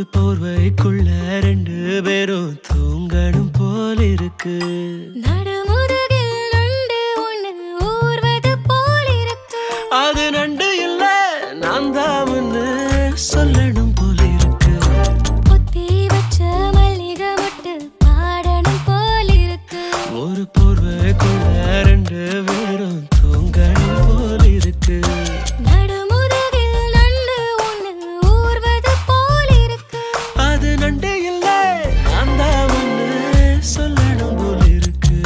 போர்வைக்குள்ள ரெண்டு பேரும் தூங்கணும் போல் இருக்கு நடுமுதுகில் நண்டு ஒண்ணு ஊர்வது போல் இருக்கு அது நண்டு இல்ல நான் தான் சொல்லணும் போல் இருக்கு பொத்தி வச்ச மல்லிகை மொட்டு பாடணும் போல் இருக்கு ஒரு போர்வைக்குள்ள ரெண்டு பேரும் தூங்கணும் போல் இருக்கு நடுமுதுகில் நண்டு ஒண்ணு ஊர்வது போல் இருக்கு அது நண்டு இல்ல நான் தான் சொல்லணும் போல் இருக்கு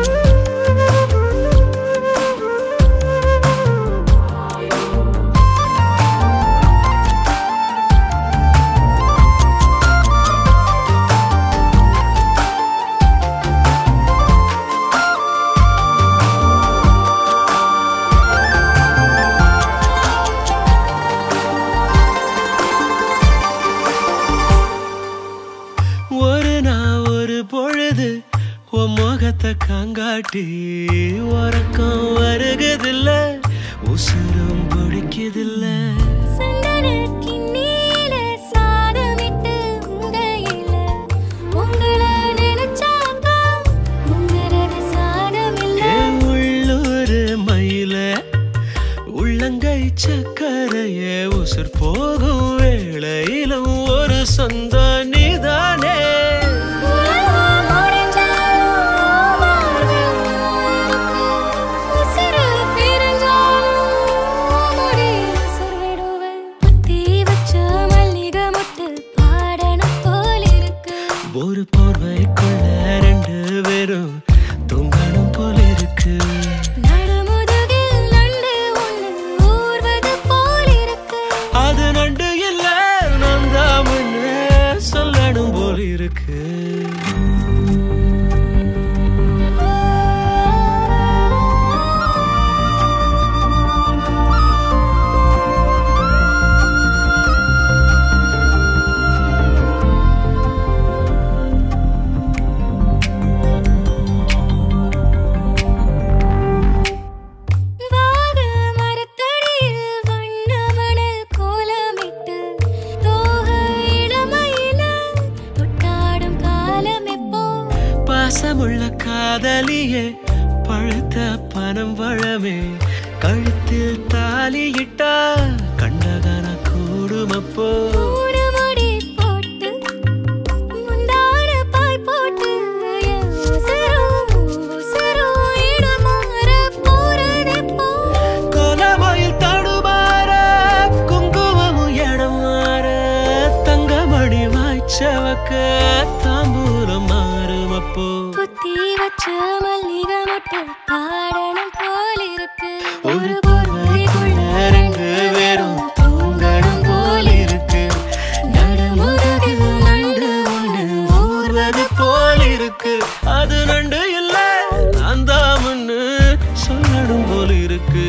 ஒரு நாள் ஒரு பொழுது உன் முகத்தை காங்காட்டி உறக்கம் வருகுதில்ல உசுரும் பிடிக்குதில்ல சந்தனத்தின் நீல சாதமிட்டு உங்கையில உங்களை நினைச்சாக்கா உங்களது சாதமில்ல ஏ உள்ளூர் மயில உள்ளங்கை சக்கரைய உசுர் போகும் வேளையிலும் ஒரு சொந்த நீதானே உலகம் முடிஞ்சாலும் மார்பில் உசுரு பிரிஞ்சாலும் முடியில் உசுர் விடுவேன். புத்தி வச்ச மல்லிகை மொட்டு பாடணும் போல் இருக்கு ஒரு போர்வைக்குள்ள ரெண்டு பேரும் தூங்கணும் போல இருக்கு நடுமுதுகில் நண்டு ஒண்ணு ஊர்வது போல் இருக்கு அது நண்டு இல்ல நான் தான் சொல்லணும் போல இருக்கு வாக மரத்தடியில் வண்ண மணல் கோலமிட்டு தோக இளமையில தொட்டாடும் காலம் எப்போ பாசமுள்ள காதலியே பழுத்த பனம் வளமே கழுத்தில் தாலியிட்டா கண்டகன கூடுமப்போ மூணு முடி போட்டு முந்தான பாய் போட்டு என் உசுரும் உசுரும் இடமாற போறதெப்போ கோலமயில் தடுமாற குங்குமமும் இடம் மாற தங்கமணி வாய்ச்சவக்க தாம்பூலம் மாறுமப்போ புத்தி வச்ச மல்லிகை மொட்டு பாடணும் போல் இருக்கு ஒரு போர்வைக்குள்ள ரெண்டு பேரும் தூங்கணும் போல் இருக்கு நடுமுதுகில் நண்டு ஒண்ணு ஊர்வது போல் இருக்கு அது நண்டு இல்ல அந்த முன்னு சொல்லணும் போல் இருக்கு